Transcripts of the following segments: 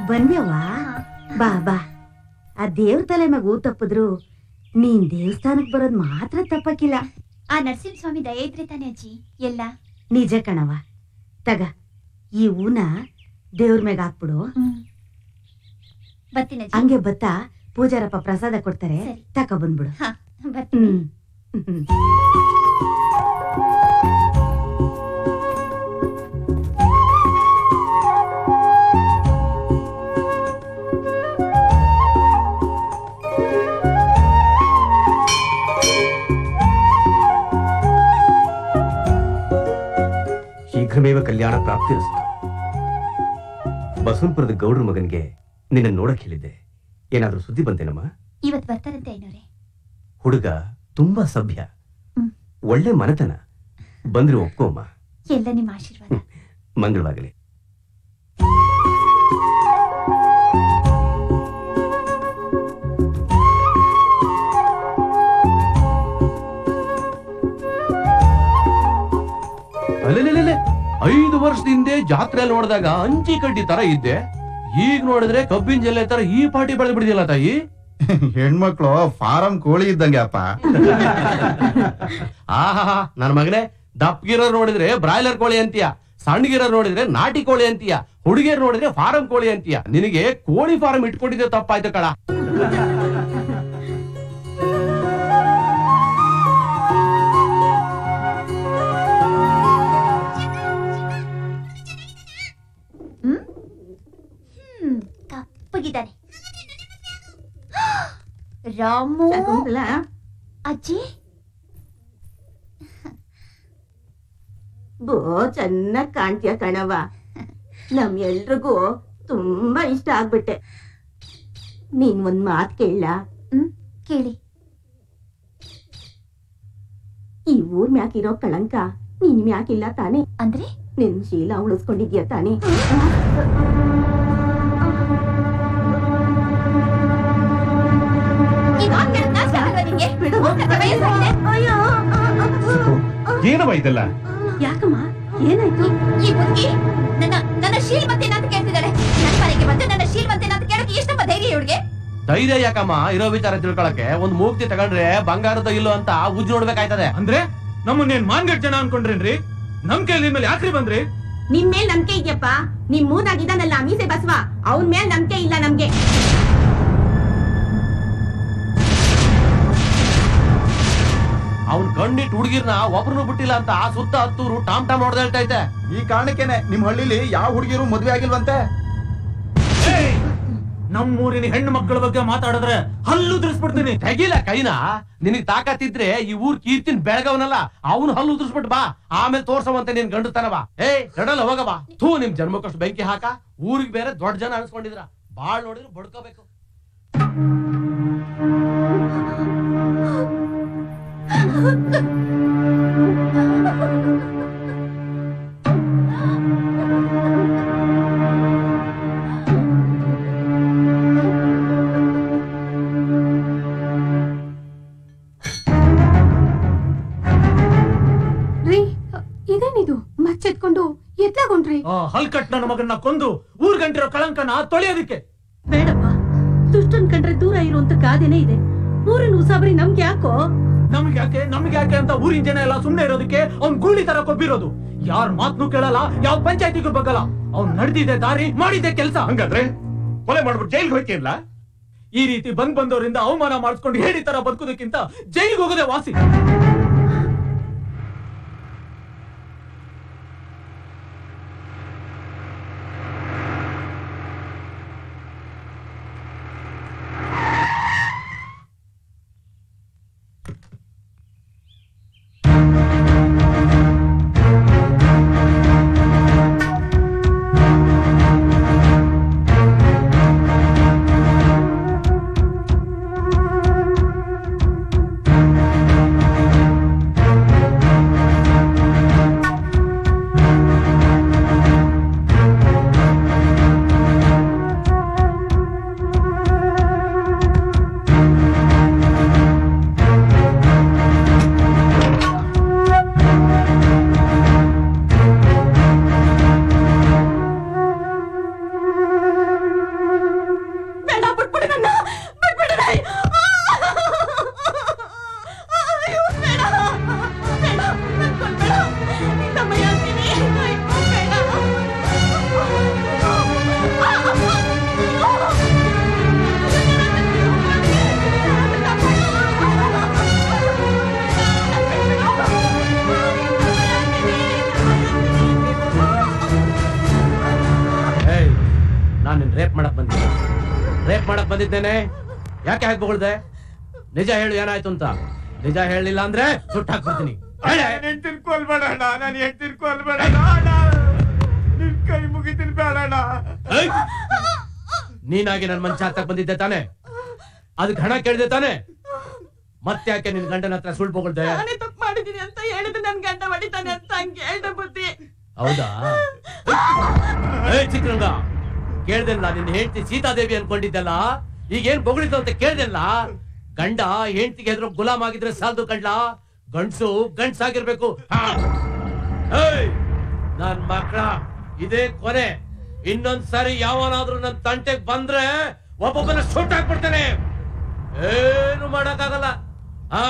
ಬಂದ್ಯವ್ವ ಬಾ ಬಾ ಆ ದೇವ್ರ ತಲೆ ಮ್ಯಾಗ ಹೂ ತಪ್ಪಿದ್ರು ನೀನ್ ದೇವಸ್ಥಾನಕ್ ಬರೋದ್ ಮಾತ್ರ ತಪ್ಪಕ್ಕಿಲ್ಲ ಆ ನರಸಿಂಹಸ್ವಾಮಿ ದಯ ಇದ್ರೆ ತಾನೇ ಅಜ್ಜಿ ಎಲ್ಲ ನಿಜ ಕಣವ ತಗ ಈ ಹೂನ ದೇವ್ರ ಮ್ಯಾಗ ಹಾಕ್ಬಿಡು ಬರ್ತೀನಿ ಅಜ್ಜಿ ಹಂಗೆ ಬತ್ತಾ ಪೂಜಾರಪ್ಪ ಪ್ರಸಾದ ಕೊಡ್ತಾರೆ ಸರಿ. ತಕ ಬಂದ್ಬಿಡು ಹಾ ಬರ್ತೀನಿ ಹ್ಮ್ ಶೀಘ್ರಮೇವ ಕಲ್ಯಾಣ ಪ್ರಾಪ್ತಿರಸ್ತು ಬಸವನಪುರದ ಗೌಡ್ರ ಮಗನಿಗೆ ನಿನ್ನ ನೋಡಕ್ ಹೇಳಿದ್ದೆ ಏನಾದ್ರೂ ಸುದ್ದಿ ಬಂತೇನಮ್ಮ ಇವತ್ ಬರ್ತಾರಂತೆ ಐನೋರೆ ಹುಡುಗ ತುಂಬಾ ಸಭ್ಯ ಹ್ಮ್. ಒಳ್ಳೆ ಮನತನ ಬಂದ್ರೆ ಒಪ್ಕೋಮ್ಮ ಎಲ್ಲ ನಿಮ್ಮ ಆಶೀರ್ವಾದ ಮಂಗಳವಾಗಲಿ ಅಲ್ಲೆಲ್ಲೆಲ್ಲೆ ಐದು ವರ್ಷದ ಹಿಂದೆ ಜಾತ್ರೆ ನೋಡಿದಾಗ ಅಂಚಿ ಕಡ್ಡಿ ತರ ಇದ್ದೆ ಈಗ ನೋಡಿದ್ರೆ ಕಬ್ಬಿನ ಜಲ್ಲೆ ತರ ಈ ಪಾಟಿ ಬೆಳೆದ್ ಬಿಡಿದಿಲ್ಲ ತಾಯಿ ಹೆಣ್ಮಕ್ಳು ಫಾರಂ ಕೋಳಿ ಇದ್ದಂಗೆ ಅಪ್ಪ ಆಹಾ ನನ್ನ ಮಗನೇ ದಪ್ಪಗಿರೋರ್ ನೋಡಿದ್ರೆ ಬ್ರಾಯ್ಲರ್ ಕೋಳಿ ಅಂತೀಯ ಸಣ್ಣಗಿರೋರ್ ನೋಡಿದ್ರೆ ನಾಟಿ ಕೋಳಿ ಅಂತೀಯ ಹುಡುಗಿಯರ್ ನೋಡಿದ್ರೆ ಫಾರಂ ಕೋಳಿ ಅಂತೀಯ ನಿನಗೆ ಕೋಳಿ ಫಾರಂ ಇಟ್ಕೊಂಡಿದ್ದೆ ತಪ್ಪಾಯ್ತು ಕಳ ಹ್ಮ್ ಕಪ್ಪಗಿದ್ದಾನೆ ರಾಮು ಶಕುಂತಲಾ, ಅಜ್ಜಿ ಬೋ ಚೆನ್ನಾಗ್ ಕಾಣ್ತೀಯ ಕಣವ ನಮ್ ಎಲ್ರಿಗೂ ತುಂಬಾ ಇಷ್ಟ ಆಗ್ಬಿಟ್ಟೆ ನೀನ್ ಒಂದ್ ಮಾತ್ ಕೇಳ ಹ್ಮ್ ಕೇಳಿ ಈ ಊರ್ ಮ್ಯಾಕಿರೋ ಕಳಂಕ ನೀನ್ ಮ್ಯಾಕಿಲ್ಲ ತಾನೇ ಅಂದ್ರೆ ನಿನ್ ಶೀಲ ಉಳಿಸ್ಕೊಂಡಿದ್ಯಾ ತಾನೇ ಈ ಮಾತ್ ಕೇಳೋದ್ ನಾಚಿಕೆ ಆಗಲ್ವಾ ನಿಂಗೆ? ಹೋಗ್ತಕ್ಕ ವಯಸ್ಸಾಗಿದೆ. ಏನವ ಇದೆಲ್ಲ ಯಾಕಮ್ಮ ಏನಾಯ್ತು ಈ ಮುದುಕಿ ನನ್ನ ನನ್ನ ಶೀಲ್ವಂತೇನ ಅಂತ ಕೇಳ್ತಿದ್ದಾಳೆ ನನ್ನ ಮನೆಗೆ ಬಂದು ನನ್ನ ಶೀಲ್ವಂತೇನ ಅಂತ ಕೇಳೋಕೆ ಎಷ್ಟಪ್ಪ ಧೈರ್ಯ ಇವಳಿಗೆ ಧೈರ್ಯ ಯಾಕಮ್ಮ ಇರೋ ವಿಚಾರ ತಿಳ್ಕೊಳಕ್ಕೆ ಒಂದ್ ಮೂಗ್ತಿ ತಗೊಂಡ್ರೆ ಬಂಗಾರದ ಇಲ್ಲೋ ಅಂತ ಉಜ್ಜಿ ನೋಡ್ಬೇಕಾಯ್ತದೆ ಅಂದ್ರೆ ನಮ್ಮನ್ನೇನ್ ಮಾನ್ಗಡ್ ಜನ ಅನ್ಕೊಂಡ್ರೇನ್ರಿ ನಮ್ ಕೈಲಿ ಮೇಲೆ ಯಾಕ್ರಿ ಬಂದ್ರಿ ನಿಮ್ ಮೇಲ್ ನಂಬಿಕೆ ಇದೆಯಪ್ಪ ನಿಮ್ ಮೂದಾಗಿದ್ದಾನಲ್ಲ ಮೀಸೆ ಬಸವ ಅವನ್ ಮೇಲ್ ನಂಬಿಕೆ ಇಲ್ಲ ನಮ್ಗೆ ಅವ್ನ್ ಕಣ್ಣಿಟ್ಟು ಹುಡುಗಿರ್ನ ಒಬ್ರು ಬಿಟ್ಟಿಲ್ಲ ಅಂತ ಸುತ್ತ ಹತ್ತೂರು ಟಾಮ್ ಟಾಮ್ ಹೊಡೆದ ಹೇಳ್ತಾ ಐತೆ ಈ ಕಾರಣಕ್ಕೇನೆ ನಿಮ್ ಹಳ್ಳಿಲಿ ಯಾವ ಹುಡುಗಿರು ಮದ್ವೆ ಆಗಿಲ್ವಂತೆ ನಮ್ಮೂರಿನ ಹೆಣ್ಣು ಮಕ್ಕಳ ಬಗ್ಗೆ ಮಾತಾಡಿದ್ರೆ ಹಲ್ಲು ಉದುರಿಸ್ಬಿಡ್ತೀನಿ ತೆಗಿಲ ಕೈನ ನಿನಗ್ ತಾಕತ್ತಿದ್ರೆ ಈ ಊರ್ ಕೀರ್ತಿನ್ ಬೆಳಗವನಲ್ಲ ಅವನು ಹಲ್ಲು ಉದುರ್ಸ್ಬಿಟ್ ಬಾ ಆಮೇಲೆ ತೋರ್ಸವಂತೆ ನೀನ್ ಗಂಡುತನವ ಏ ನಡಲ್ಲ ಹೋಗವಾ ಥೂ ನಿಮ್ ಜನ್ಮಕ್ಕಷ್ಟು ಬೆಂಕಿ ಹಾಕ ಊರಿಗೆ ಬೇರೆ ದೊಡ್ಡ ಜನ ಅನ್ಸ್ಕೊಂಡಿದ್ರ ಬಾಳ್ ನೋಡಿದ್ರೆ ಬಡ್ಕೋಬೇಕು ರೀ ಇದೇನಿದು ಮಚ್ಚೆತ್ಕೊಂಡು ಎತ್ಲಾಗೊಂಡ್ರಿ ಆ ಹಲ್ಕಟ್ ನನ್ನ ಮಗನ್ನ ಕೊಂದು ಊರ್ ಗಂಟಿರೋ ಕಳಂಕನ ತೊಳೆಯೋದಿಕ್ಕೆ ಬೇಡಪ್ಪ ದುಷ್ಟನ್ ಕಂಡ್ರೆ ದೂರ ಇರುವಂತ ಗಾದೆನೇ ಇದೆ ಊರಿನ ಉಸಾಬರಿ ನಮ್ಗೆ ಯಾಕೋ ನಮ್ಗೆ ಯಾಕೆ ನಮ್ಗೆ ಯಾಕೆ ಅಂತ ಊರಿನ ಜನ ಎಲ್ಲ ಸುಮ್ನೆ ಇರೋದಕ್ಕೆ ಅವ್ನ್ ಗೂಳಿ ತರ ಕೊಬ್ಬಿರೋದು ಯಾರ್ ಮಾತ್ನು ಕೇಳಲ್ಲ ಯಾವ ಪಂಚಾಯತಿಗೂ ಬಗ್ಗಲ್ಲ ಅವ್ನ್ ನಡೆದಿದೆ ದಾರಿ ಮಾಡಿದ್ದೆ ಕೆಲಸ ಹಂಗಾದ್ರೆ ಕೊಲೆ ಮಾಡ್ಬಿಟ್ಟು ಜೈಲ್ಗೆ ಹೋಯ್ತಿಲ್ಲ ಈ ರೀತಿ ಬಂದ್ ಬಂದವರಿಂದ ಅವಮಾನ ಮಾಡಿಸ್ಕೊಂಡು ಹೇಳಿ ತರ ಬದುಕೋದಕ್ಕಿಂತ ಜೈಲಿಗೆ ಹೋಗೋದೇ ವಾಸಿ ಬಂದಿದ್ದೇನೆ ಯಾಕೆ ಹಾಕಿ ಬೊಗಳ್ದೆ ನಿಜ ಹೇಳು ಏನಾಯ್ತು ಅಂತ ನಿಜ ಹೇಳಿಲ್ಲ ಅಂದ್ರೆ ಸುಟ್ಟು ಹಾಕ್ಬಿಡ್ತೀನಿ ಹೇಳೆ. ತಿನ್ಕೊಳ್ಬೇಡ ನಾನು ಹೆಂಗ್ ತಿನ್ಕೊಳ್ಬೇಡ ನಿನ್ ಕೈ ಮುಗಿತೀನಿ ಬೇಡಣ್ಣ ಏಯ್! ನೀನಾಗಿ ನನ್ ಮಂಚ ಹತ್ತಕ್ ಬಂದಿದ್ದೆ ತಾನೆ ಅದಕ್ಕೆ ಹಣ ಕೇಳಿದೆ ತಾನೆ ಮತ್ತೆ ಯಾಕೆ ನಿನ್ ಗಂಡನ ಹತ್ರ ಸುಳ್ಳು ಬೊಗಳ್ದೆ ನಾನೇ ತಪ್ಪು ಮಾಡಿದೀನಿ ಅಂತ ಹೇಳಿದ್ರೆ ನನ್ ಗಂಡ ಹೊಡಿತಾನೆ ಅಂತ ಹಂಗೆ ಹೇಳ್ದೆ ಬುದ್ಧಿ ಹೌದಾ ಏ ಚಿತ್ರರಂಗ ಕೇಳ್ದಲ್ಲ ನಿನ್ನ ಹೆಂಡತಿ ಸೀತಾದೇವಿ ಅನ್ಕೊಂಡಿದ್ದಲ್ಲ ಈಗ ಏನ್ ಬೊಗಳಿದ್ದು ಅಂತ ಕೇಳ್ದಲ್ಲ ಗಂಡ ಹೆಂಡತಿಗೆ ಎದುರು ಗುಲಾಮ್ ಆಗಿದ್ರೆ ಸಾಲದು ಕಂಡ್ಲ ಗಂಡ್ಸು ಗಂಡ್ಸಾಗಿರ್ಬೇಕು ಹಾ. ಏಯ್! ನನ್ ಮಕ್ಕಳ ಇದೇ ಕೊನೆ ಇನ್ನೊಂದ್ ಸಾರಿ ಯಾವನಾದ್ರೂ ನನ್ ತಂಟೆಗ್ ಬಂದ್ರೆ ಒಬ್ಬೊಬ್ಬನ ಸುಟ್ಟು ಹಾಕ್ಬಿಡ್ತೇನೆ ಏನು ಮಾಡಕ್ಕಾಗಲ್ಲ ಹಾ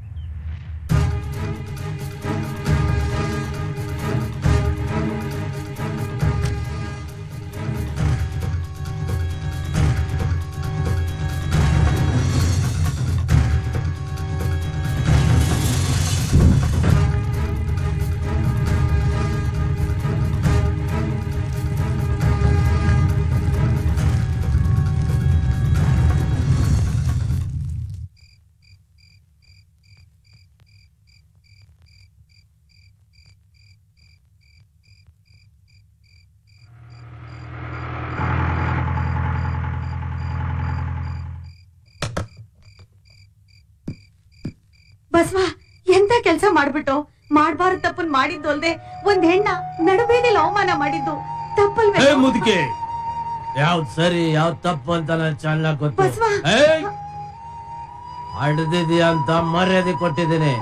ಬಸವ ಎಂತ ಕೆಲ್ಸ ಮಾಡ್ಬಿಟ್ಟು ಮಾಡ್ಬಾರ್ದು ತಪ್ಪನ್ ಮಾಡಿದ್ದು ಅಲ್ದೆ ಒಂದ್ ಹೆಣ್ಣ ನಡುಬೇದಿಲ್ ಅವಮಾನ ಮಾಡಿದ್ದು ಏ ತಪ್ಪಲ್ವೇ ಮುದುಕೆ ಯಾವ್ದ್ ಸರಿ ಯಾವ್ದ್ ತಪ್ಪು ಅಂತ ನಾನು ಚೆನ್ನಾಗ್ ಗೊತ್ತು ಬಸ್ವ. ಏಯ್! ಅಡ್ದಿದ್ಯಾ ಅಂತ ಮರ್ಯಾದೆ ಕೊಟ್ಟಿದ್ದೀನಿ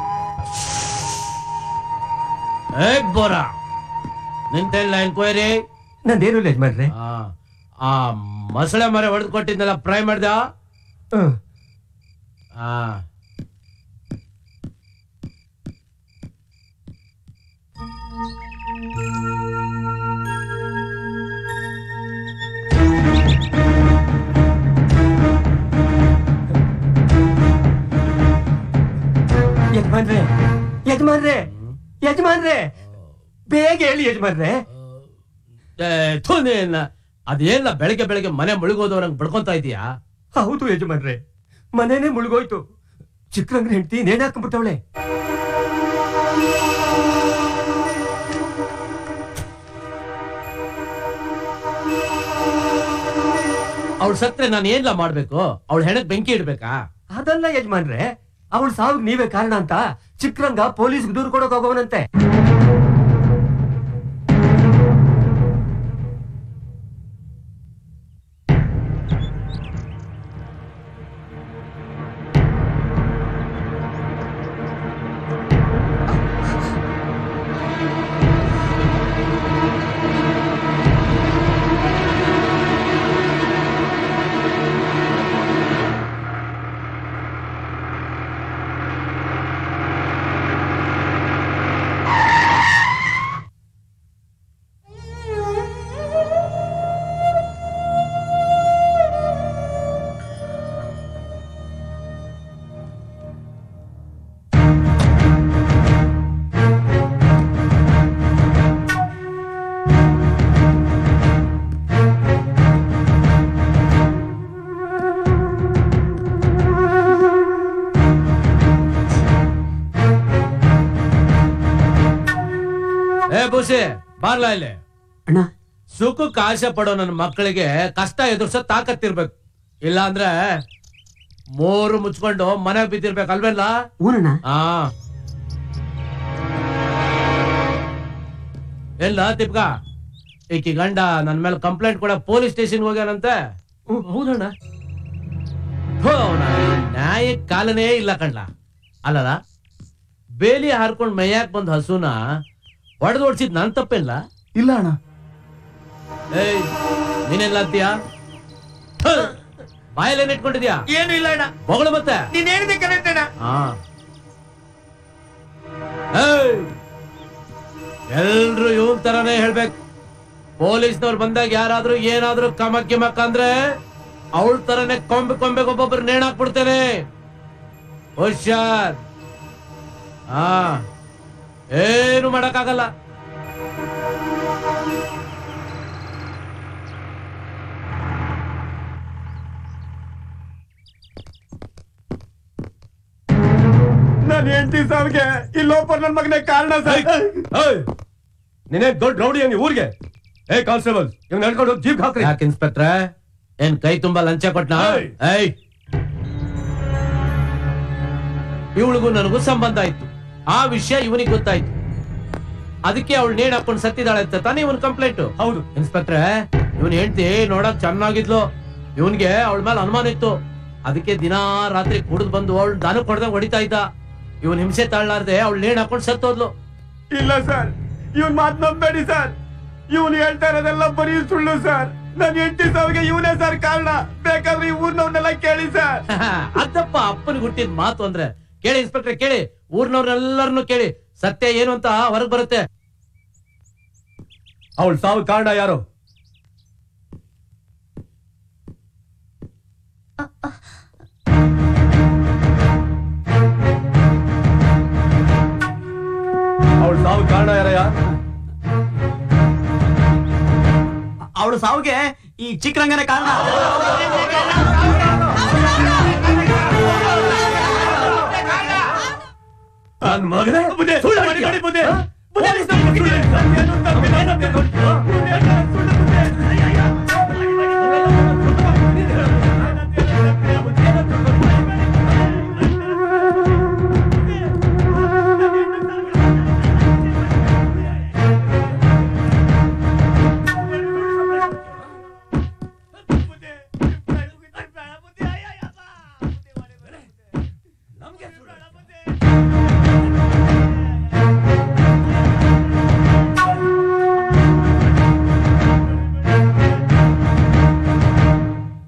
ಏಕ್ ಬೋರ ನಿಂತೆಲ್ಲ ಎನ್ಕ್ವೈರಿ ನಂದೇನು ಇಲ್ಲ ಯಜಮಾನ್ರೆ ಆ ಆ ಮಸಳೆ ಮರೆ ಹೊಡೆದು ಕೊಟ್ಟಿದ್ನಲ್ಲ ಫ್ರೈ ಮಾಡ್ದ ಹ್ಮ್. ಆ ಯಜಮಾನ್ರೆ ಯಜಮಾನ್ರೆ ಯಜಮಾನ್ರೆ ಬೇಗ ಹೇಳಿ ಯಜಮಾನ್ರೆ ಏ, ಥು ನೀನ್ ಅದೇನ ಬೆಳಗ್ಗೆ ಬೆಳಗ್ಗೆ ಮನೆ ಮುಳುಗೋದವ್ರಂಗ್ ಬಡ್ಕೊಂತ ಇದೀಯಾ ಹೌದು ಯಜಮಾನ್ರೆ ಮನೇನೆ ಮುಳುಗೋಯ್ತು ಚಿಕ್ಕರಂಗ್ರ ಹೆಂಡತಿ ನೇಣ್ ಹಾಕೊಂಡ್ಬಿಟ್ಟವಳೆ ಅವ್ಳು ಸತ್ರೆ ನಾನು ಏನ್ಲ ಮಾಡ್ಬೇಕು ಅವಳ ಹೆಣಕ್ ಬೆಂಕಿ ಇಡ್ಬೇಕಾ ಅದಲ್ಲ ಯಜಮಾನ್ರೆ ಅವಳ ಸಾವಿಗೆ ನೀವೇ ಕಾರಣ ಅಂತ ಚಿಕ್ಕರಂಗ ಪೊಲೀಸ್ ದೂರು ಕೊಡಕ್ ಹೋಗೋವನಂತೆ ಏ ಬುಸಿ ಬಾರ್ಲಾ ಇಲ್ಲಿ ಅಣ್ಣ ಸುಖಕ್ಕೆ ಆಸೆ ಪಡೋ ನನ್ನ ಮಕ್ಕಳಿಗೆ ಕಷ್ಟ ಎದುರ್ಸೋ ತಾಕತ್ತಿರ್ಬೇಕು ಇಲ್ಲ ಅಂದ್ರೆ ಮೂರು ಮುಚ್ಕೊಂಡು ಮನೆಗ್ ಬಿದ್ದಿರ್ಬೇಕು ಅಲ್ವೇಲ್ಲ ಊರಣ್ಣ ಆ ಎಲ್ಲ ತಿಪ್ಕ ಈಕಿ ಗಂಡ ನನ್ ಮೇಲೆ ಕಂಪ್ಲೇಂಟ್ ಕೂಡ ಪೊಲೀಸ್ ಸ್ಟೇಷನ್ ಹೋಗ್ಯಾನಂತೆ ಹೌದಣ್ಣ ಹೋ, ಅವ್ನ ನ್ಯಾಯ ಕಾಲನೇ ಇಲ್ಲ ಕಣ್ಲ ಅಲ್ಲಲ್ಲ ಬೇಲಿ ಹಾರ್ಕೊಂಡ್ ಮೈಯಾಕ್ ಬಂದ್ ಹಸುನ ಹೊಡೆದು ಓಡಿಸಿದ್ ನನ್ ತಪ್ಪಿಲ್ಲ ಇಲ್ಲ ಅಣ್ಣ ಏಯ್ ನೀನೆಲ್ಲ ಅಂತೀಯ ಬಾಯಲ್ಲೇನ್ ಇಟ್ಕೊಂಡಿದ್ಯಾ ಏನು ಇಲ್ಲ ಅಣ್ಣ ಬೊಗಳು ಮತ್ತೆ ನೀನ್ ಹೇಳಿದೆ ಕರೆಕ್ಟ್ ಅಣ್ಣ ಹಾ ಏಯ್! ಎಲ್ರು ಇವನ್ ತರನೇ ಹೇಳ್ಬೇಕು ಪೊಲೀಸ್ನವ್ರು ಬಂದಾಗ ಯಾರಾದ್ರೂ ಏನಾದ್ರೂ ಕಮಕ್ ಗಿಮಕ್ ಅಂದ್ರೆ ಅವಳ ತರನೇ ಕೊಂಬೆ ಕೊಂಬೆಗೆ ಒಬ್ಬೊಬ್ರು ನೇಣ್ ಹಾಕ್ಬಿಡ್ತೇನೆ ಹುಷಾರ್ ಹಾ ಏನು ಮಾಡಕ್ಕಾಗಲ್ಲ ನನ್ನ ಹೆಂಡತಿ ಸಾವಿಗೆ ಈ ಲೋಪರ್ ನನ್ ಮಗನೇ ಕಾರಣ ಸರ್ ನಿನ್ನೆ ದೊಡ್ಡ ರೌಡಿ ಹಂಗೆ ಊರಿಗೆ ಏ ಕಾನ್ಸ್ಟೇಬಲ್ ಇವ್ ನಡ್ಕೊಂಡು ಜೀಪ್ ಹಾಕ್ರಿ ಯಾಕೆ ಇನ್ಸ್ಪೆಕ್ಟ್ರೆ ಏನ್ ಕೈ ತುಂಬಾ ಲಂಚ ಕೊಟ್ನಾ ಏಯ್. ಏಯ್ ಇವಳಿಗೂ ನನಗೂ ಸಂಬಂಧ ಆಯ್ತು ಆ ವಿಷಯ ಇವನಿಗೆ ಗೊತ್ತಾಯ್ತು ಅದಕ್ಕೆ ಅವಳು ನೇಣ್ ಹಾಕೊಂಡು ಸತ್ತಿದಾಳೆ ಅಂತ ತಾನೇ ಇವನ್ ಕಂಪ್ಲೇಂಟ್ ಹೌದು ಇನ್ಸ್ಪೆಕ್ಟ್ರೆ ಇವನ್ ಹೇಳ್ತಿ ನೋಡಕ್ ಚೆನ್ನಾಗಿದ್ಲು ಇವನ್ಗೆ ಅವಳ ಮೇಲೆ ಅನುಮಾನ ಇತ್ತು ಅದಕ್ಕೆ ದಿನಾ ರಾತ್ರಿ ಕುಡಿದ್ ಬಂದು ಅವಳು ದಾನ ಕೊಡ್ದಂಗ್ ಹೊಡಿತಾ ಇದ್ದ ಇವನ್ ಹಿಂಸೆ ತಾಳ್ಲಾರ್ದೆ ಅವಳು ನೇಣ್ ಹಾಕೊಂಡು ಸತ್ತೋದ್ಲು ಇಲ್ಲ ಸರ್ ಇವನ್ ಮಾತ್ ನಂಬೇಡಿ ಸರ್ ಇವನು ಹೇಳ್ತಾ ಇರೋದೆಲ್ಲ ಬರೀ ಸುಳ್ಳು ಸರ್ ನನ್ನ ಹೆಂಡತಿ ಸಾವಿಗೆ ಇವನೇ ಸರ್ ಕಾರಣ ಬೇಕಾದ್ರೆ ಈ ಊರ್ನವ್ರನ್ನೆಲ್ಲ ಕೇಳಿ ಸರ್ ಅದಪ್ಪ ಅಪ್ಪನಿಗೆ ಹುಟ್ಟಿದ ಮಾತು ಅಂದ್ರೆ ಕೇಳಿ ಇನ್ಸ್ಪೆಕ್ಟರ್ ಕೇಳಿ ಊರ್ನವ್ರನ್ನೆಲ್ಲರನ್ನು ಕೇಳಿ ಸತ್ಯ ಏನು ಅಂತ ಹೊರಗ್ ಬರುತ್ತೆ ಅವಳು ಸಾವು ಕಾರಣ ಯಾರು ಅವಳು ಸಾವು ಕಾರಣ ಯಾರಯ್ಯ ಅವಳು ಸಾವಿಗೆ ಈ ಚಿಕ್ಕರಂಗನೇ ಕಾರಣ ನನ್ ಮಗನೇ ಬುದ್ಧಿ, ಸುಳ್ಳು ಬಡಿ, ಬಡಿ, ಹೇಳ್ತೀಯ? ಬುದ್ಧಿ. ಹಾ? ಬುದ್ಧಿ, ಪೊಲೀಸ್ನವ್ರು ಬಂದಿದ್ದಾರೆ. ಏನು ತಪ್ಪಿಲ್ಲ, ತಪ್ಪಿಲ್ಲ.